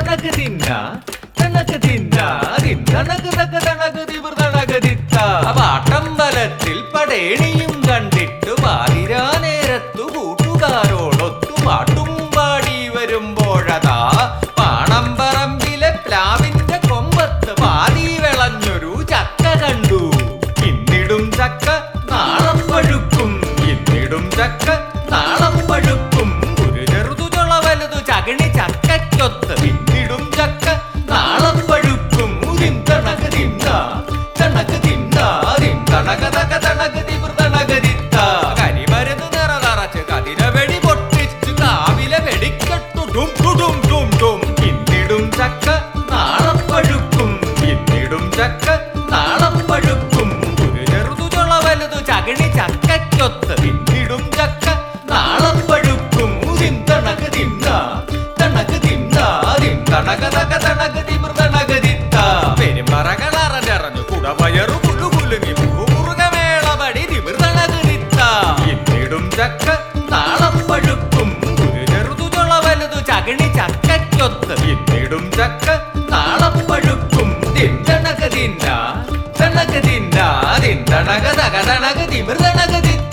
തിന്തണക്ക് തിന്ന തണക്ക് തിന്ന തിന്തണക്ക് തക്ക തണക്ക് തിമിർ തണക്ക് തിത്ത പാട്ടമ്പലത്തിൽ പടേണിയും കണ്ടിട്ട് പാതിരാ നേരത്തു കൂട്ടുകാരോടൊത്തു പാട്ടും പാടി വരുമ്പോഴതാ പാണമ്പറമ്പിലെ പ്ലാവിന്റെ കൊമ്പത്ത് പാതി വിളഞ്ഞൊരു ചക്ക കണ്ടു ഇന്നിടും ചക്ക നാളം പഴുക്കും ഇന്നിടും ചക്ക നാളം പഴുക്കും ഒരു ചെറുതു ചുള വലുതു ചകിണി ചക്കയ്ക്കൊത്ത് ഇന്നിടും ചക്ക നാളം പഴുക്കും തിന്തണക്ക് തിന്ന തണക്ക് തിന്ന തിന്തണക തക തണക്ക് തിമിർ തണക തിത്ത കരിമരുന്ന് നിറ നിറച്ച് കതിര വെടി പൊട്ടിച്ച് കാവിലെ വെടിക്കെട്ടു ഡും ഡും ഡും ഡും ഇന്നിടും ചക്ക നാളം പഴുക്കും ഇന്നിടും ചക്ക നാളം പഴുക്കും ഒരു ചെറുതു ചുള വലുതു ചകിണി ചക്കയ്ക്കൊത്ത് ഇന്നിടും ചക്ക നാളം പഴുക്കും തിന്തണക്ക് തിന്ന തണക്ക് തിന്ന തിന്തണക തക തണക്ക് തിമിർ തണക തിത്ത പെരുമ്പറകൾ അറഞ്ഞറഞ്ഞു കുടവയറു കുലു കുലുങ്ങി മുറുകമേളപടി തിമിർ തണക്ക് തിത്ത ഇന്നിടും ചക്ക നാളം പഴുക്കും ഒരു ചെറുതു ചുള വലുതു ചകിണി ചക്കയ്ക്കൊത്ത് ഇന്നിടും ചക്ക നാളം പഴുക്കും തിന്തണക്ക് തിന്ന തണക്ക് തിന്ന തിന്തണക തക തണക തിമിർ തണക തിത്ത